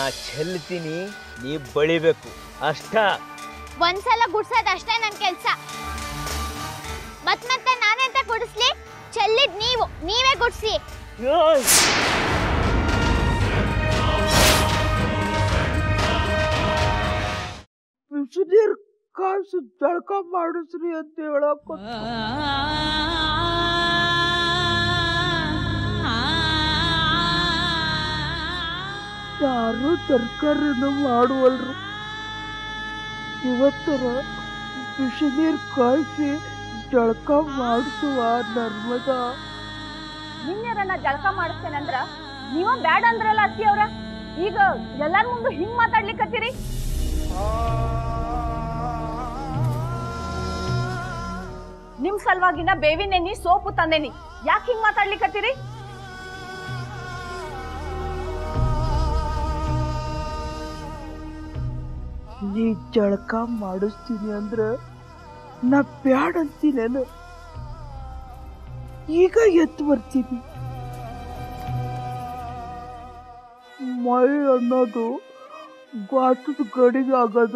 ನಾ ಚೆಲ್ತೀನಿ ನೀ ಬಳಿಬೇಕು ಅಷ್ಟ ಒಂದ್ಸಲ ಗುಡ್ಸೋದ್ ಅಷ್ಟೇ ನನ್ ಕೆಲ್ಸ ಮತ್ ಮತ್ತೆ ನಾನೆಂತ ಗುಡಿಸ್ಲಿ ಚೆಲ್ಲಿದ್ ನೀವು ನೀವೇ ಗುಡ್ಸಿ ಏಯ್! ಬಿಸಿನೀರ್ ಕಾಸು ಜಳಕ ಮಾಡಿಸ್ರಿ ಅಂತ ಹೇಳಕ್ ಯಾರು ತರಕಾರಿನ ಮಾಡುವಲ್ರು ಇವತ್ತರ ಬಿಸಿನೀರ್ ಕಾಯಿಸಿ ಜಳಕ ಮಾಡಿಸುವ ನರ್ಮದಾ ನಿನ್ನೆರನ್ನ ಜಳಕ ಮಾಡಿಸ್ತೇನೆ ಅಂದ್ರ ನೀವ ಬ್ಯಾಡ ಅಂದ್ರಲ್ಲ ಅತ್ತಿ ಅವ್ರ ಈಗ ಎಲ್ಲಾರ ಮುಂದೆ ಹಿಂಗ್ ಮಾತಾಡ್ಲಿಕ್ಕತ್ತೀರಿ ನಿಮ್ ಸಲುವಾಗಿನ ಬೇವಿನ ಎಣ್ಣಿ ಸೋಪು ತಂದೇನಿ ಯಾಕೆ ಹಿಂಗ್ ಮಾತಾಡ್ಲಿಕ್ಕತ್ತೀರಿ ನೀ ಜಳಕ ಮಾಡಿಸ್ತೀನಿ ಅಂದ್ರ ನಾ ಬ್ಯಾಡ ಅಂತೀನೇನು ಈಗ ಎದ್ದು ಬರ್ತೀನಿ ಮೈ ಅನ್ನೋದು ಗಾಟದ ಗಡಿಗೆ ಆಗದ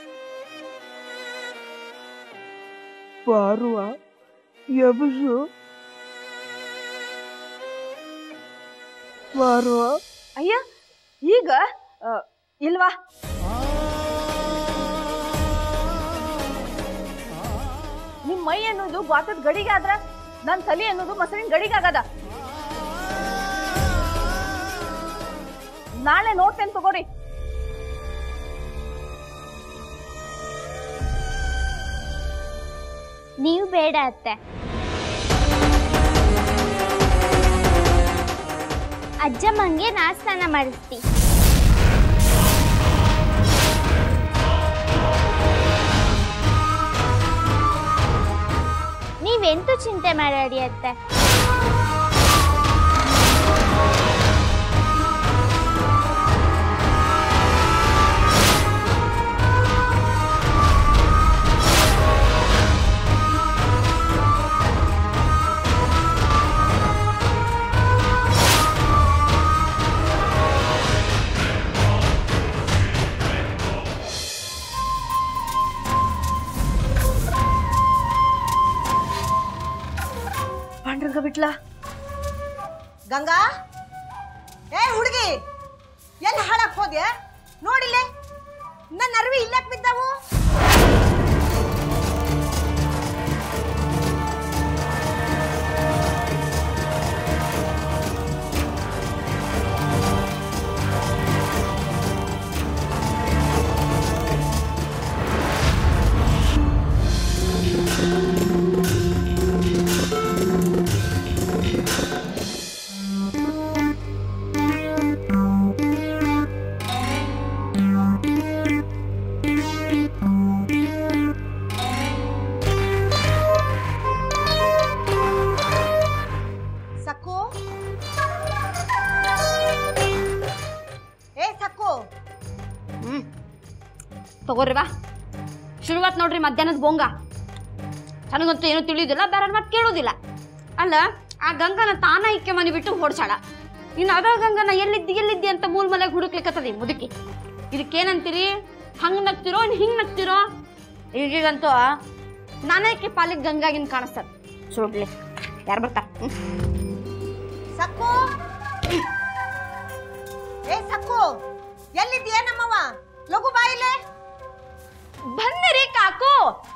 ಬಾರುವ ಎಬಸು ಬಾರುವ ಅಯ್ಯ ಈಗ ಆ, ಇಲ್ವಾ ನಿಮ್ ಮೈ ಅನ್ನೋದು ಗಾತದ ಗಡಿಗೆ ಆದ್ರ ನನ್ ತಲೆ ಅನ್ನೋದು ಮೊಸರಿನ ಗಡಿಗೆ ಆಗದ ನಾಳೆ ನೋಡ್ತೇನೆ ತಗೋರಿ ನೀವು ಬೇಡ ಅತ್ತೆ ಅಜ್ಜಮ್ಮಂಗೆ ನಾ ಸ್ನಾನ ಮಾಡಿಸ್ತಿ ನೀವೆಂತೂ ಚಿಂತೆ ಮಾಡಾಡಿ ಅತ್ತೆ ಪಾಂಡ್ರಂಗ ಬಿಟ್ಲಾ ಗಂಗಾ ಏ ಹುಡುಗಿ ಎಲ್ಲಿ ಹಾಳಕ್ ಹೋದ್ಯ ನೋಡಿಲೆ ನನ್ನ ಅರ್ವಿ ಇಲ್ಲಕ್ ಬಿದ್ದಾವು ಸಕ್ಕು ಏ ಸಕ್ಕು ಹ್ಮ್ ತಗೋರಿ ಬಾ ಶುರುವಾತ್ ನೋಡ್ರಿ ಮಧ್ಯಾಹ್ನದ ಬೋಂಗ ನನಗಂತೂ ಏನು ತಿಳಿಯೋದಿಲ್ಲ ಬೇರೆ ಮಾತು ಕೇಳೋದಿಲ್ಲ ಅಲ್ಲ ಆ ಗಂಗನ ತಾನ ಇಕ್ಕೆ ಮನೆ ಬಿಟ್ಟು ಹೊಡ್ಸಾಳ ಇನ್ನು ಅದ ಗಂಗನ ಎಲ್ಲಿದ್ದಿ ಎಲ್ಲಿದ್ದಿ ಅಂತ ಮೂಲ್ ಮನೆಗೆ ಹುಡುಕ್ಲಿಕ್ಕತ್ತದಿ ಮುದುಕಿ ಇದಕ್ಕೇನಂತೀರಿ ಹಂಗ್ ನಗ್ತಿರೋ ಇನ್ನು ಹಿಂಗ್ ನಗ್ತಿರೋ ಈಗೀಗಂತೂ ನಾನೇಕೆ ಪಾಲಿಗೆ ಗಂಗಾಗಿನ್ ಕಾಣಿಸ್ತದ ಸುಡ್ಲಿ ಯಾರು ಬರ್ತಾರ ಹ್ಮ್ ಸಕ್ಕು ಏ ಸಕ್ಕು ಎಲ್ಲಿದ್ದೀಯ ನಮ್ಮವ್ವ ಲಘು ಬಾಯಿಲೆ ಬಂದಿರಿ ಕಾಕು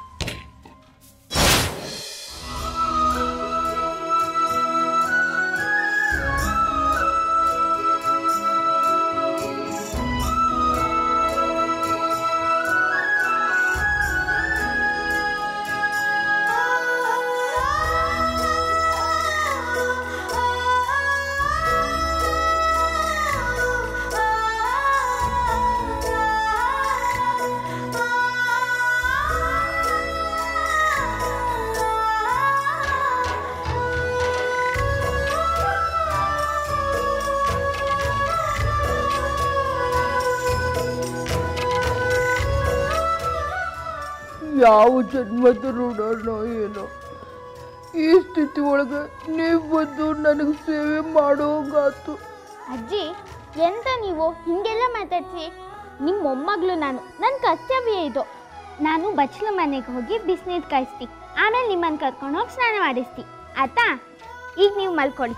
ಯಾವ ಜನ್ಮದ ಋಣನೋ ಏನೋ ಈ ಸ್ಥಿತಿ ಒಳಗೆ ನೀವು ಬಂದು ನನಗೆ ಸೇವೆ ಮಾಡೋಂಗಾತು ಅಜ್ಜಿ ಎಂತ ನೀವು ಹಿಂಗೆಲ್ಲ ಮಾತಾಡ್ಸಿ ನಿಮ್ಮ ಮೊಮ್ಮಗಳು ನಾನು ನನ್ನ ಕರ್ತವ್ಯ ಇದು ನಾನು ಬಚ್ಚಲ ಮನೆಗೆ ಹೋಗಿ ಬಿಸಿನೀರು ಕಾಯಿಸ್ತಿ ಆಮೇಲೆ ನಿಮ್ಮನ್ನು ಕರ್ಕೊಂಡು ಹೋಗಿ ಸ್ನಾನ ಮಾಡಿಸ್ತಿ ಆಯ್ತಾ ಈಗ ನೀವು ಮಲ್ಕೊಳ್ಳಿ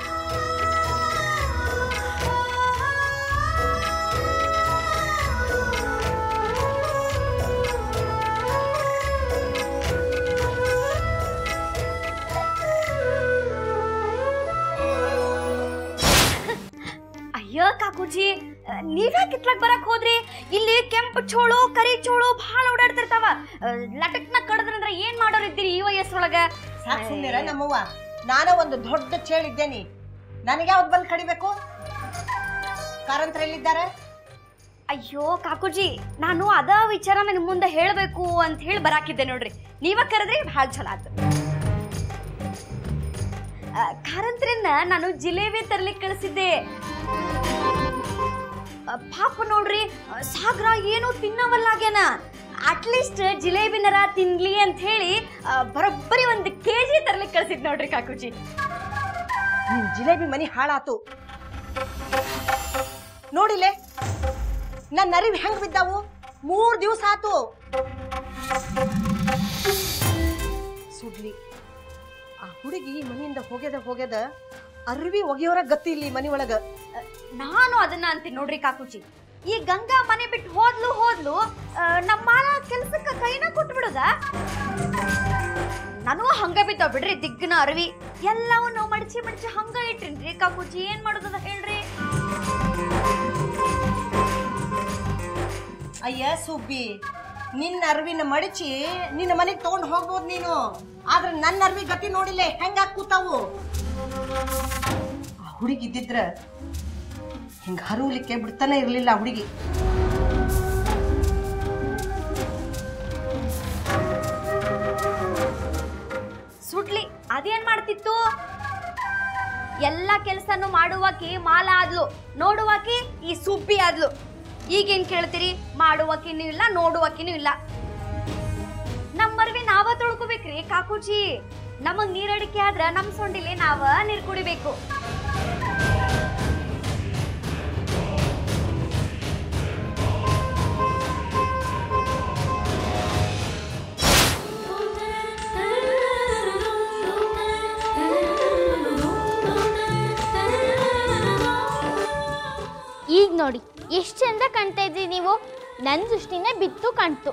ಅಯ್ಯೋ ಕಾಕೂಜಿ ನೀವೇ ಕಿತ್ಲಕ್ ಬರಕ್ ಹೋದ್ರಿ ಇಲ್ಲಿ ಕೆಂಪು ಚೋಳು ಕರಿ ಚೋಳು ಭಾಳ ಓಡಾಡ್ತಿರ್ತಾವ ಲಟಕ್ನ ಕಡದ್ರಂದ್ರ ಏನ್ ಮಾಡೋರಿದ್ದೀರಿ ಈ ವಯಸ್ಸೊಳಗ ಸಾಕ್ ಸುಮ್ನಿರ ನಮ್ಮವ್ವ ನಾನು ಒಂದು ದೊಡ್ಡ ಚೇಳಿದ್ದೇನಿ ನನಗೆ ಯಾವ್ದು ಬಂದು ಕಡಿಬೇಕು ಕಾರಂತರ ಎಲ್ಲಿದ್ದಾರೆ ಅಯ್ಯೋ ಕಾಕೂಜಿ ನಾನು ಅದ ವಿಚಾರನ ನಿಮ್ ಮುಂದೆ ಹೇಳ್ಬೇಕು ಅಂತ ಹೇಳಿ ಬರಾಕಿದ್ದೆ ನೋಡ್ರಿ ನೀವ ಕರೆದ್ರಿ ಭಾಳ ಚಲೋ ಆತು ಆ, ಕಾರಂತ್ರಿನ ನಾನು ಜಿಲೇಬಿ ತರ್ಲಿಕ್ಕೆ ಕಳಿಸಿದ್ದೆ ಆ, ಪಾಪ ನೋಡ್ರಿ ಆ, ಸಾಗರ ಏನೂ ತಿನ್ನವಲ್ಲಾಗ್ಯಾನ ಅಟ್ಲೀಸ್ಟ್ ಜಿಲೇಬಿನರ ತಿನ್ಲಿ ಅಂತ ಹೇಳಿ ಆ, ಬರೋಬ್ಬರಿ ಒಂದು ಕೆ ಜಿ ತರ್ಲಿಕ್ಕೆ ಕಳ್ಸಿದ್ ನೋಡ್ರಿ ಕಾಕೂಜಿ ನಿನ್ ಜಿಲೇಬಿ ಮನಿ ಹಾಳಾತು ನೋಡಿಲೆ ನನ್ನ ಅರಿವು ಹೆಂಗ್ ಬಿದ್ದಾವು ಮೂರ್ ದಿವಸ ಆತು ಸುಡ್ಲಿ ಆ ಹುಡುಗಿ ಮನೆಯಿಂದ ಹೋಗ್ಯದ ಹೋಗ್ಯದ ಅರಿವಿ ಒಗೆಯೋರ ಗತಿ ಇಲ್ಲಿ ಮನಿ ಒಳಗ ನಾನು ಅದನ್ನ ಅಂತೀನಿ ನೋಡ್ರಿ ಕಾಕುಚಿ ಈ ಗಂಗಾ ಮನೆ ಬಿಟ್ಟು ಹೋದ್ಲು ಹೋದ್ಲು ಆ, ನಮ್ಮ ಮಾಲ ಕೆಲ್ಸಕ್ಕ ಕೈನ ಕೊಟ್ಟು ಬಿಡುದ ನಾನು ಹಂಗ ಬಿದ್ದಾವ್ ಬಿಡ್ರಿ ದಿಗ್ಗನ ಅರವಿ ಎಲ್ಲವನ್ನು ಮಡಚಿ ಮಡಚಿ ಹಂಗ ಇಟ್ಟಿನ್ರಿ ಕಾಕುಚಿ ಏನ್ ಮಾಡೋದದ ಹೇಳ್ರಿ ಅಯ್ಯ ಸುಬ್ಬಿ ನಿನ್ನ ಅರ್ವಿನ ಮಡಚಿ ನಿನ್ನ ಮನೆಗೆ ತಗೊಂಡ್ ಹೋಗ್ಬೋದು ನೀನು ಆದ್ರೆ ನನ್ನ ಅರ್ವಿ ಗತಿ ನೋಡಿಲ್ಲ ಹೆಂಗಾಗ್ ಕೂತಾವು ಆ ಹುಡುಗಿ ಇದ್ದಿದ್ರ ಹಿಂಗ ಹರುವಲಿಕ್ಕೆ ಬಿಡ್ತಾನೆ ಇರ್ಲಿಲ್ಲ ಆ ಹುಡುಗಿ ಸುಡ್ಲಿ ಅದೇನ್ ಮಾಡ್ತಿತ್ತು ಎಲ್ಲ ಕೆಲಸನು ಮಾಡುವಾಕಿ ಮಾಲ ಆದ್ಲು ನೋಡುವಾಕಿ ಈ ಸುಬ್ಬಿ ಆದ್ಲು ಈಗೇನ್ ಕೇಳ್ತೀರಿ ಮಾಡುವಾಕಿನೂ ಇಲ್ಲ ನೋಡುವಾಕಿನೂ ಇಲ್ಲ ನಮ್ಮರ್ವಿ ನಾವ ತೊಳ್ಕೊಬೇಕ್ರಿ ಕಾಕುಜಿ ನಮಗ್ ನೀರಡಿಕೆ ಆದ್ರ ನಮ್ ಸೊಂಡಿಲಿ ನಾವ ನೀರ್ ಕುಡಿಬೇಕು ಈಗ ನೋಡಿ ಎಷ್ಟು ಚಂದ ಕಾಣ್ತಾ ಇದ್ರಿ ನೀವು ನನ್ನ ದೃಷ್ಟಿನೇ ಬಿತ್ತು ಕಾಣ್ತು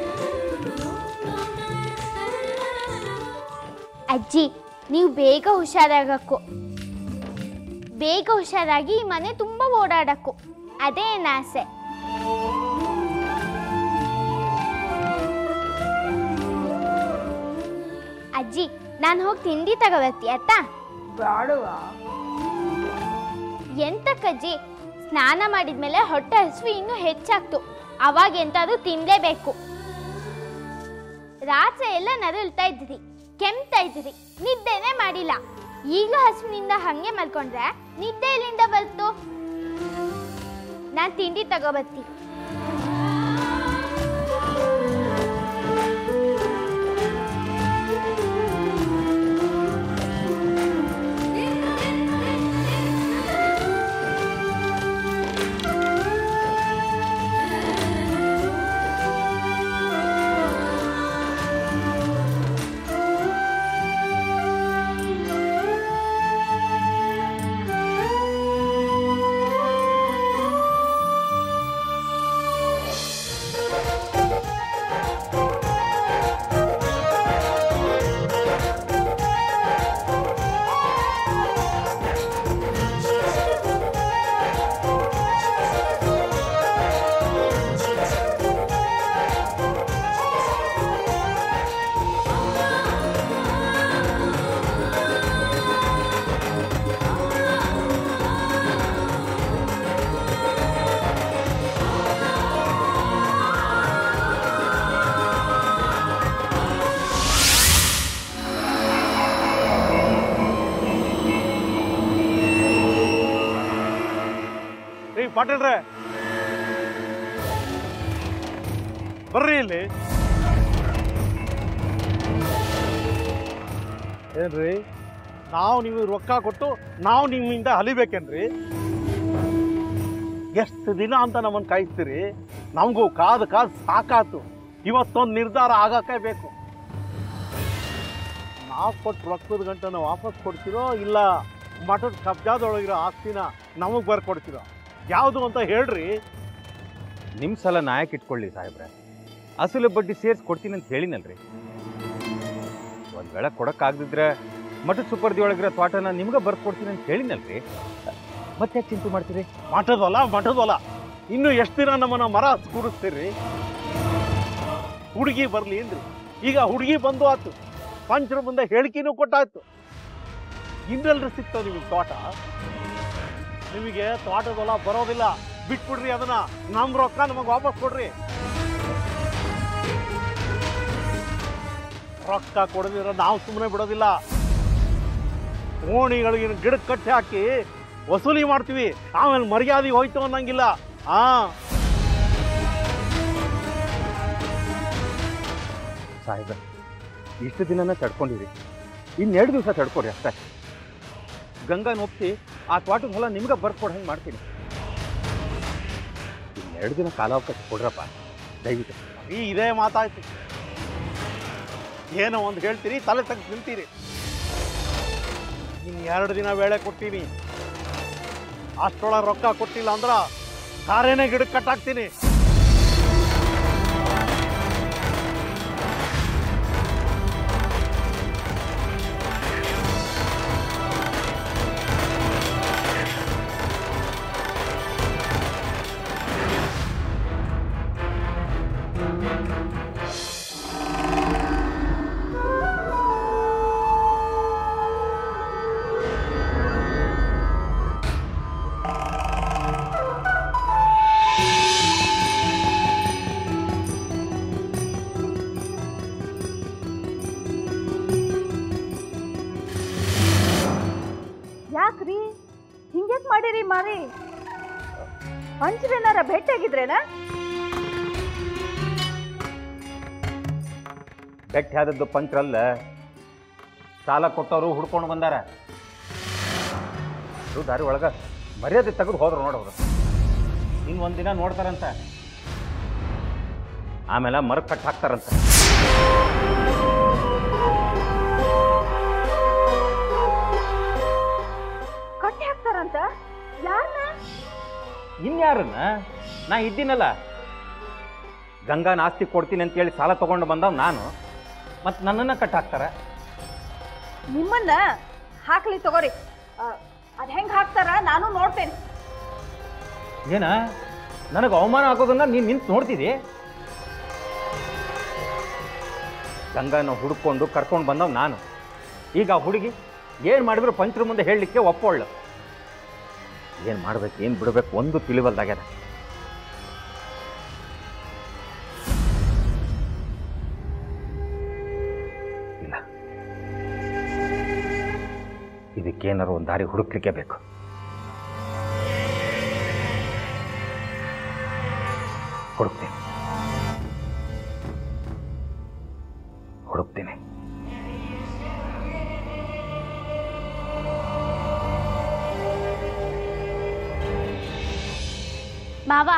ಅಜ್ಜಿ ನೀವು ಬೇಗ ಹುಷಾರಾಗಕ್ಕು ಬೇಗ ಹುಷಾರಾಗಿ ಈ ಮನೆ ತುಂಬ ಓಡಾಡಕ್ಕು ಅದೇ ನನ್ನ ಆಸೆ ಅಜ್ಜಿ ನಾನು ಹೋಗಿ ತಿಂಡಿ ತಗೋಬರ್ತಿ ಆಯ್ತಾ ಬೇಡವಾ ಎಂತಕ್ಕಜ್ಜಿ ಸ್ನಾನ ಮಾಡಿದ್ಮೇಲೆ ಹೊಟ್ಟೆ ಹಸಿವು ಇನ್ನೂ ಹೆಚ್ಚಾಗ್ತು ಅವಾಗ ಎಂತಾದ್ರೂ ತಿನ್ಲೇಬೇಕು ರಾತ್ರಿ ಎಲ್ಲ ನರಳ್ತಾ ಇದ್ರಿ ಕೆಮ್ತಾ ಇದ್ರಿ ನಿದ್ದೆನೇ ಮಾಡಿಲ್ಲ ಈಗ ಹಸುವಿನಿಂದ ಹಂಗೆ ಮಲ್ಕೊಂಡ್ರೆ ನಿದ್ದೆ ಎಲ್ಲಿಂದ ಬರ್ತು ನಾನು ತಿಂಡಿ ತಗೋಬರ್ತಿ ಏ ಪಾಟೀಲ್ರೆ ಬರ್ರಿ ಇಲ್ಲಿ ಏನ್ರಿ ನಾವು ನೀವು ರೊಕ್ಕ ಕೊಟ್ಟು ನಾವು ನಿಮ್ಮಿಂದ ಹಲಿಬೇಕೇನ್ರಿ ಎಷ್ಟು ದಿನ ಅಂತ ನಮ್ಮನ್ನು ಕಾಯಿಸ್ತೀರಿ ನಮಗೂ ಕಾದು ಕಾದು ಸಾಕಾತು ಇವತ್ತೊಂದು ನಿರ್ಧಾರ ಆಗಕ್ಕೆ ಬೇಕು ನಾವು ಕೊಟ್ಟು ರೊಕ್ಕದ ಗಂಟನ ವಾಪಸ್ ಕೊಡ್ತೀರೋ ಇಲ್ಲ ಮಠದ ಕಬ್ಜಾದೊಳಗಿರೋ ಆಸ್ತಿನ ನಮಗೆ ಬರ್ಕೊಡ್ತೀರೋ ಯಾವುದು ಅಂತ ಹೇಳ್ರಿ ನಿಮ್ಮ ಸಲ ನಾಯಕ್ ಇಟ್ಕೊಳ್ಳಿ ಸಾಹೇಬ್ರೆ ಅಸಲು ಬಡ್ಡಿ ಸೇರಿಸಿ ಕೊಡ್ತೀನಿ ಅಂತ ಹೇಳಿನಲ್ರಿ ಒಂದು ವೇಳೆ ಕೊಡೋಕ್ಕಾಗದಿದ್ರೆ ಮಠದ ಸುಪರ್ದಿ ಒಳಗಿರೋ ತೋಟನ ನಿಮ್ಗೆ ಬರ್ಕೊಡ್ತೀನಿ ಅಂತ ಹೇಳಿನಲ್ರಿ ಮತ್ತೆ ಯಾಕೆ ಚಿಂತೆ ಮಾಡ್ತೀರಿ ಮಠದ ಹೊಲ ಮಠದ ಹೊಲ ಇನ್ನು ಎಷ್ಟು ದಿನ ನಮ್ಮನ್ನ ಮರ ಕೂಡಿಸ್ತೀರಿ ಹುಡುಗಿ ಬರ್ಲಿ ಏನ್ರಿ ಈಗ ಹುಡುಗಿ ಬಂದು ಆತು ಪಂಚರ ಮುಂದೆ ಹೇಳಿಕೆನೂ ಕೊಟ್ಟಾಯ್ತು ಇನ್ನೆಲ್ರಿ ಸಿಗ್ತಾವ ನಿಮಗೆ ತೋಟ ನಿಮಗೆ ತೋಟದ ಹೊಲ ಬರೋದಿಲ್ಲ ಬಿಟ್ಬಿಡ್ರಿ ಅದನ್ನ ನಮ್ ರೊಕ್ಕ ನಮಗೆ ವಾಪಸ್ ಕೊಡ್ರಿ ರೊಕ್ಕ ಕೊಡದಿರ ನಾವು ಸುಮ್ಮನೆ ಬಿಡೋದಿಲ್ಲ ಓಣಿಗಳಿಗೆ ಗಿಡಕ್ಕೆ ಕಟ್ಟಿ ಹಾಕಿ ವಸೂಲಿ ಮಾಡ್ತೀವಿ ಆಮೇಲೆ ಮರ್ಯಾದೆ ಹೋಯ್ತು ಅನ್ನಂಗಿಲ್ಲ ಆ ಸಾಹೇಬ್ರೆ ಇಷ್ಟು ದಿನನ ತಡ್ಕೊಂಡಿರಿ ಇನ್ನೆರಡು ದಿವಸ ತಡ್ಕೊರಿ ಅಷ್ಟೇ ಗಂಗಾನ ಒಪ್ಸಿ ಆ ತೋಟದ ಹೊಲ ನಿಮ್ಗೆ ಬರ್ಕೊಡ್ ಹಂಗೆ ಮಾಡ್ತೀನಿ ಇನ್ನೆರಡು ದಿನ ಕಾಲಾವಕಾಶ ಕೊಡ್ರಪ್ಪ ದಯವಿಟ್ಟು ಈ ಇದೇ ಮಾತಾಯ್ತು ಏನೋ ಒಂದು ಹೇಳ್ತೀರಿ ತಲೆ ತೆಗೆದು ನಿಲ್ತೀರಿ ಇನ್ನು ಎರಡು ದಿನ ವೇಳೆ ಕೊಡ್ತೀನಿ ಅಷ್ಟರೊಳಗೆ ರೊಕ್ಕ ಕೊಟ್ಟಿಲ್ಲ ಅಂದ್ರ ಕಾರೇನೆ ಗಿಡಕ್ಕೆ ಕಟ್ಟಾಕ್ತೀನಿ ಯಾಕ್ರಿ ಹಿಂಗ್ಯಾಕ್ ಮಾಡಿರಿ ಮಾರಿ ಪಂಚರೇನಾರ ಭೇಟಿಯಾಗಿದ್ರೇನ ಗಟ್ಟಿ ಆದದ್ದು ಪಂಚ್ರಲ್ಲ ಸಾಲ ಕೊಟ್ಟವರು ಹುಡ್ಕೊಂಡು ಬಂದಾರ ಅದು ದಾರಿ ಒಳಗ ಮರ್ಯಾದೆ ತೆಗೆದು ಹೋದ್ರು ನೋಡವ್ರು ಇನ್ನು ಒಂದಿನ ನೋಡ್ತಾರಂತ ಆಮೇಲೆ ಮರ ಕಟ್ ಹಾಕ್ತಾರಂತ ಕಟ್ಟಿ ಹಾಕ್ತಾರಂತ ಯಾರನ್ನ ಇನ್ಯಾರನ್ನ ನಾ ಇದ್ದೀನಲ್ಲ ಗಂಗಾನ ಆಸ್ತಿ ಕೊಡ್ತೀನಿ ಅಂತೇಳಿ ಸಾಲ ತಗೊಂಡು ಬಂದವ್ ನಾನು ಮತ್ತು ನನ್ನನ್ನು ಕಟ್ ಹಾಕ್ತಾರ ನಿಮ್ಮನ್ನ ಹಾಕ್ಲಿ ತಗೋರಿ ಆ, ಅದ್ ಹೆಂಗ್ ಹಾಕ್ತಾರ ನಾನು ನೋಡ್ತೇನೆ ಏನ ನನಗೆ ಅವಮಾನ ಆಗೋದನ್ನ ನೀನು ನಿಂತು ನೋಡ್ತಿದ್ದಿ ಗಂಗಾನ ಹುಡ್ಕೊಂಡು ಕರ್ಕೊಂಡು ಬಂದವ್ ನಾನು ಈಗ ಆ ಹುಡುಗಿ ಏನು ಮಾಡಿದ್ರು ಪಂಚರ ಮುಂದೆ ಹೇಳಲಿಕ್ಕೆ ಒಪ್ಪೊಳ್ಳು ಏನು ಮಾಡ್ಬೇಕು ಏನು ಬಿಡಬೇಕು ಒಂದು ತಿಳಿವಲ್ದಾಗ್ಯದ ಇಲ್ಲ ಇದಕ್ಕೇನಾರು ಒಂದು ದಾರಿ ಹುಡುಕ್ಲಿಕ್ಕೆ ಬೇಕು ಹುಡುಕ್ತೀನಿ ಹುಡುಕ್ತೀನಿ ಮಾವ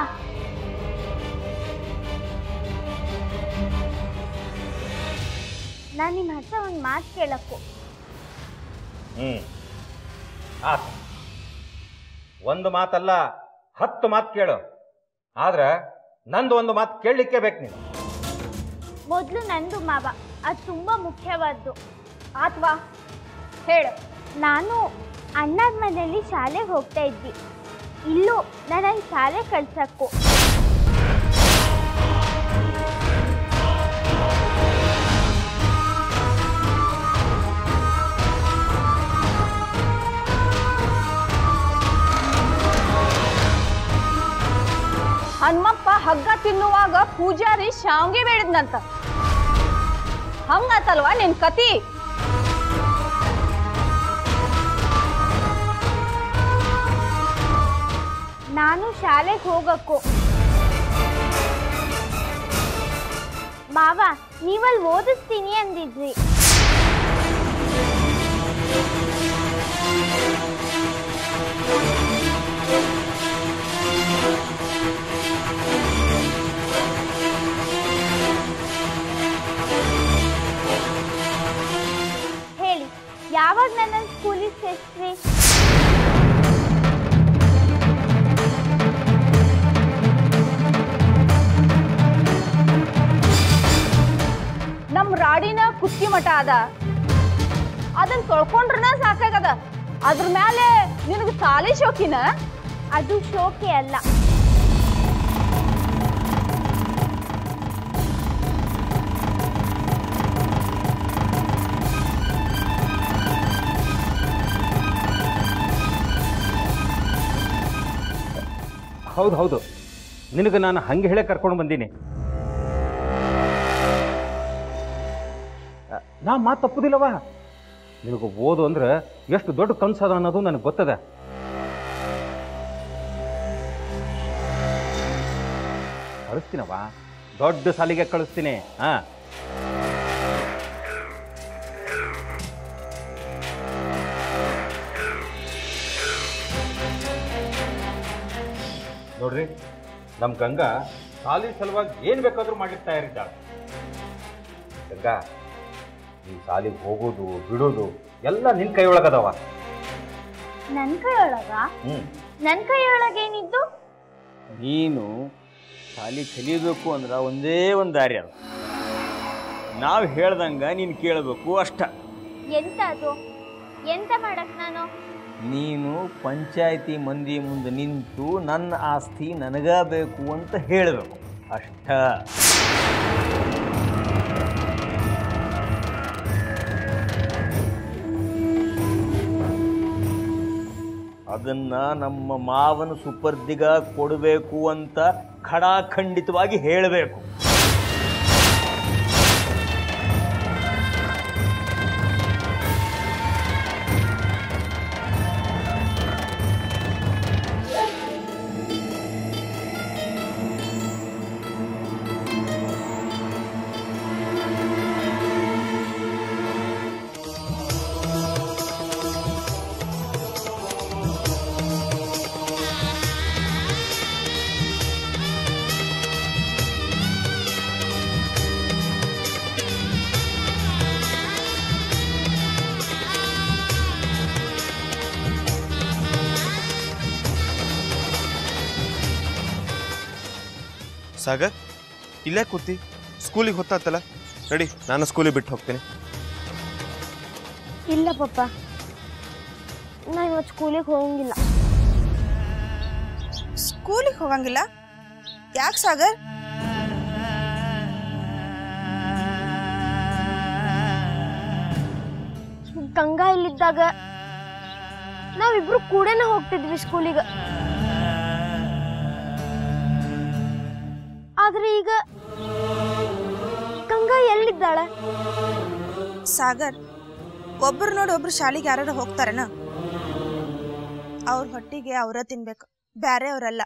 ನಾನು ನಿಮ್ಮ ಹತ್ರ ಒಂದು ಮಾತು ಕೇಳಕ್ಕು ಹ್ಞೂ ಆತು ಒಂದು ಮಾತಲ್ಲ ಹತ್ತು ಮಾತು ಕೇಳು ಆದ್ರೆ ನಂದು ಒಂದು ಮಾತು ಕೇಳಲಿಕ್ಕೆ ಬೇಕು ನೀನು ಮೊದಲು ನಂದು ಮಾವ ಅದು ತುಂಬ ಮುಖ್ಯವಾದ್ದು ಆತ್ವಾ ಹೇಳು ನಾನು ಅಣ್ಣನ ಮನೆಯಲ್ಲಿ ಶಾಲೆಗೆ ಹೋಗ್ತಾ ಇದ್ವಿ ಇಲ್ಲೂ ನನ್ನನ್ನು ಶಾಲೆ ಕಳ್ಸಕ್ಕು ಹನುಮಪ್ಪ ಹಗ್ಗ ತಿನ್ನುವಾಗ ಪೂಜಾರಿ ಶಾವ್ಗೆ ಬೇಡಿದ್ನಂತ ಹಂಗಾತಲ್ವಾ ನಿನ್ ಕತಿ ನಾನು ಶಾಲೆಗೆ ಹೋಗಕ್ಕು ಮಾವ ನೀವಲ್ಲಿ ಓದಿಸ್ತೀನಿ ಅಂದಿದ್ರಿ ಯಾವಾಗ ನನ್ನ ಸ್ಕೂಲಿಗೆ ಸೇರಿಸ್ರಿ ನಮ್ ರಾಡಿನ ಕುಸ್ತಿ ಮಠ ಅದ ಅದನ್ನ ತೊಳ್ಕೊಂಡ್ರನ ಸಾಕಾಗದ ಅದ್ರ ಮೇಲೆ ನಿನಗೆ ಸಾಲಿ ಶೋಕಿನ ಅದು ಶೋಕಿ ಅಲ್ಲ ಹೌದು ಹೌದು ನಿನಗೆ ನಾನು ಹಂಗೆ ಹೇಳೇ ಕರ್ಕೊಂಡು ಬಂದೀನಿ ಅ, ನಾ ಮಾತು ತಪ್ಪುದಿಲ್ಲವ ನಿನಗೆ ಓದು ಅಂದ್ರೆ ಎಷ್ಟು ದೊಡ್ಡ ಕನ್ಸದ ಅನ್ನೋದು ನನಗೆ ಗೊತ್ತದ ಕಳಿಸ್ತೀನವ ದೊಡ್ಡ ಸಾಲಿಗೆ ಕಳಿಸ್ತೀನಿ ಹಾ ನೋಡ್ರಿ ನಮ್ಮ ಗಂಗಾ ಸಾಲಿ ಸಲುವಾಗಿ ಏನು ಬೇಕಾದ್ರೂ ಮಾಡಿರ್ತಾ ಇರಿದ್ದಾಳೆ ಗಂಗಾ ಈ ಸಾಲಿಗೆ ಹೋಗೋದು ಬಿಡೋದು ಎಲ್ಲ ನಿನ್ನ ಕೈ ಒಳಗದವ ನನ್ನ ಕೈಯೊಳಗ ಹ್ಞೂ ನನ್ನ ಕೈಯೊಳಗೇನಿದ್ದು ನೀನು ಶಾಲಿ ಕಲಿಬೇಕು ಅಂದ್ರೆ ಒಂದೇ ಒಂದು ದಾರಿ ಅದು ನಾವು ಹೇಳ್ದಂಗ ನೀನು ಕೇಳಬೇಕು ಅಷ್ಟ ಎಂತ ಅದು ಎಂತ ಮಾಡಕ್ ನಾನು ನೀನು ಪಂಚಾಯತಿ ಮಂದಿ ಮುಂದೆ ನಿಂತು ನನ್ನ ಆಸ್ತಿ ನನಗ ಬೇಕು ಅಂತ ಹೇಳಬೇಕು ಅಷ್ಟ ಅದನ್ನ ನಮ್ಮ ಮಾವನ ಸುಪರ್ದಿಗ ಕೊಡಬೇಕು ಅಂತ ಖಡಾಖಂಡಿತವಾಗಿ ಹೇಳಬೇಕು ಸಾಗರ್ ಇಲ್ಲೇ ಕೂತಿ ಸ್ಕೂಲಿಗೆ ಹೊತ್ತಾತಲ್ಲ ನಡಿ ನಾನು ಸ್ಕೂಲಿಗೆ ಬಿಟ್ಟು ಹೋಗ್ತೀನಿ ಇಲ್ಲ ಪಪ್ಪ ನಾ ಇವತ್ತು ಸ್ಕೂಲಿಗೆ ಹೋಗಂಗಿಲ್ಲ ಸ್ಕೂಲಿಗೆ ಹೋಗಂಗಿಲ್ಲ ಯಾಕೆ ಸಾಗರ್ ಗಂಗಾ ಇಲ್ಲಿದ್ದಾಗ ನಾವಿಬ್ರು ಕೂಡನೇ ಹೋಗ್ತಿದ್ವಿ ಸ್ಕೂಲಿಗೆ ಆದ್ರೆ ಈಗ ಗಂಗಾ ಎಲ್ಲಿದ್ದಾಳೆ ಸಾಗರ್ ಒಬ್ರು ನೋಡಿ ಒಬ್ರು ಶಾಲಿಗೆ ಯಾರು ಹೋಗ್ತಾರನ ಅವ್ರ ಹೊಟ್ಟಿಗೆ ಅವರ ತಿನ್ಬೇಕು ಬ್ಯಾರೆ ಅವರಲ್ಲ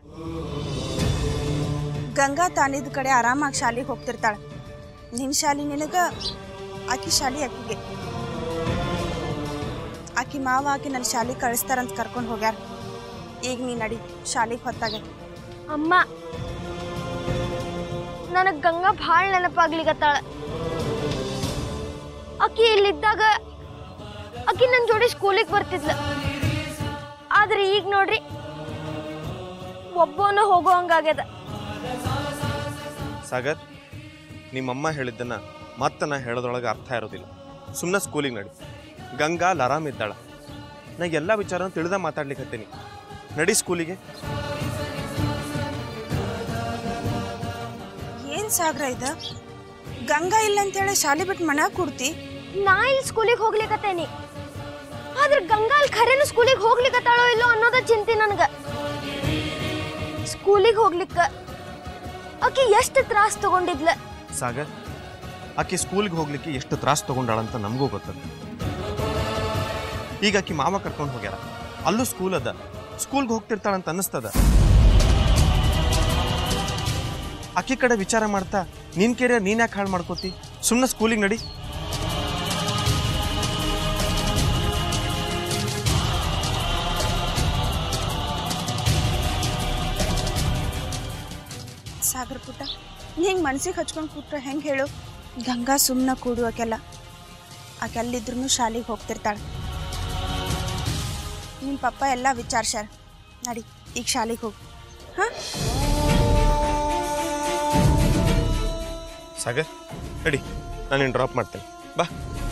ಗಂಗಾ ತಾನಿದ್ ಕಡೆ ಆರಾಮಾಗಿ ಶಾಲಿಗೆ ಹೋಗ್ತಿರ್ತಾಳೆ ನಿನ್ ಶಾಲಿ ನಿನಗ ಆಕಿ ಶಾಲಿ ಆಕಿಗೆ ಆಕಿ ಮಾವ ಆಕಿ ನನ್ನ ಶಾಲಿಗೆ ಕಳಿಸ್ತಾರಂತ ಕರ್ಕೊಂಡು ಹೋಗ್ಯಾರ ಈಗ ನೀ ನಡಿ ಶಾಲಿಗೆ ಹೊತ್ತಾಗ ಅಮ್ಮ ನನಗ್ ಗಂಗಾ ಭಾಳ ನೆನಪಾಗ್ಲಿಕತ್ತಾಳ ಅಕ್ಕಿ ಇಲ್ಲಿದ್ದಾಗ ಅಕ್ಕಿ ನನ್ನ ಜೋಡಿ ಸ್ಕೂಲಿಗೆ ಬರ್ತಿದ್ಲ ಆದ್ರೆ ಈಗ ನೋಡ್ರಿ ಒಬ್ಬನ ಹೋಗೋ ಹಂಗಾಗ್ಯದ ಸಾಗರ್ ನಿಮ್ಮಮ್ಮ ಹೇಳಿದ್ದನ್ನ ಮತ್ತೆ ನಾ ಹೇಳೋದ್ರೊಳಗೆ ಅರ್ಥ ಇರೋದಿಲ್ಲ ಸುಮ್ಮನೆ ಸ್ಕೂಲಿಗೆ ನಡಿ ಗಂಗಾ ಅಲ್ಲಿ ಆರಾಮಿದ್ದಾಳ ನಾ ಎಲ್ಲ ವಿಚಾರನ ತಿಳಿದ ಮಾತಾಡ್ಲಿಕ್ಕತ್ತೀನಿ ನಡಿ ಸ್ಕೂಲಿಗೆ ಏನ್ ಸಾಗರ ಇದ ಗಂಗಾ ಇಲ್ಲ ಅಂತೇಳಿ ಶಾಲೆ ಬಿಟ್ಟು ಮನ್ಯಾಗ ಕೊಡ್ತಿ ನಾ ಇಲ್ಲಿ ಸ್ಕೂಲಿಗೆ ಹೋಗ್ಲಿಕತ್ತೇನಿ ಆದ್ರೆ ಗಂಗಾ ಅಲ್ಲಿ ಖರೇನು ಸ್ಕೂಲಿಗೆ ಹೋಗ್ಲಿಕತ್ತಾಳೋ ಇಲ್ಲೋ ಅನ್ನೋದ ಚಿಂತೆ ನನಗ ಸ್ಕೂಲಿಗೆ ಹೋಗ್ಲಿಕ್ಕ ಆಕಿ ಎಷ್ಟು ತ್ರಾಸ್ ತಗೊಂಡಿದ್ಲ ಸಾಗರ್ ಆಕೆ ಸ್ಕೂಲ್ಗೆ ಹೋಗ್ಲಿಕ್ಕೆ ಎಷ್ಟು ತ್ರಾಸ ತಗೊಂಡಾಳಂತ ನಮಗೂ ಗೊತ್ತದ ಈಗ ಆಕಿ ಮಾವ ಕರ್ಕೊಂಡು ಹೋಗ್ಯಾರ ಅಲ್ಲೂ ಸ್ಕೂಲ್ ಅದ ಸ್ಕೂಲ್ಗೆ ಹೋಗ್ತಿರ್ತಾಳಂತ ಅನ್ನಿಸ್ತದ ಆಕಿ ಕಡೆ ವಿಚಾರ ಮಾಡ್ತಾ ನಿನ್ ಕೆರಿಯರ್ ನೀನ್ ಯಾಕೆ ಹಾಳು ಮಾಡ್ಕೋತಿ ಸುಮ್ಮನೆ ಸ್ಕೂಲಿಗೆ ನಡಿ ಸಾಗರ್ ಪುಟ್ಟ ನೀ ಹಿಂಗೆ ಮನ್ಸಿಗೆ ಹಚ್ಕೊಂಡು ಕೂತ್ರೆ ಹೆಂಗೆ ಹೇಳು ಗಂಗಾ ಸುಮ್ಮನೆ ಕೂಡು ಆಕೆಲ್ಲ ಆಕೆ ಅಲ್ಲಿದ್ರು ಶಾಲೆಗೆ ಹೋಗ್ತಿರ್ತಾಳೆ ನಿಮ್ಮ ಪಪ್ಪ ಎಲ್ಲ ವಿಚಾರ್ಸ್ಯಾರ ನಡಿ ಈಗ ಶಾಲೆಗೆ ಹೋಗಿ ಹಾಂ ಸಾಗರ್ ನಡಿ ನಾನು ಡ್ರಾಪ್ ಮಾಡ್ತೇನೆ ಬಾ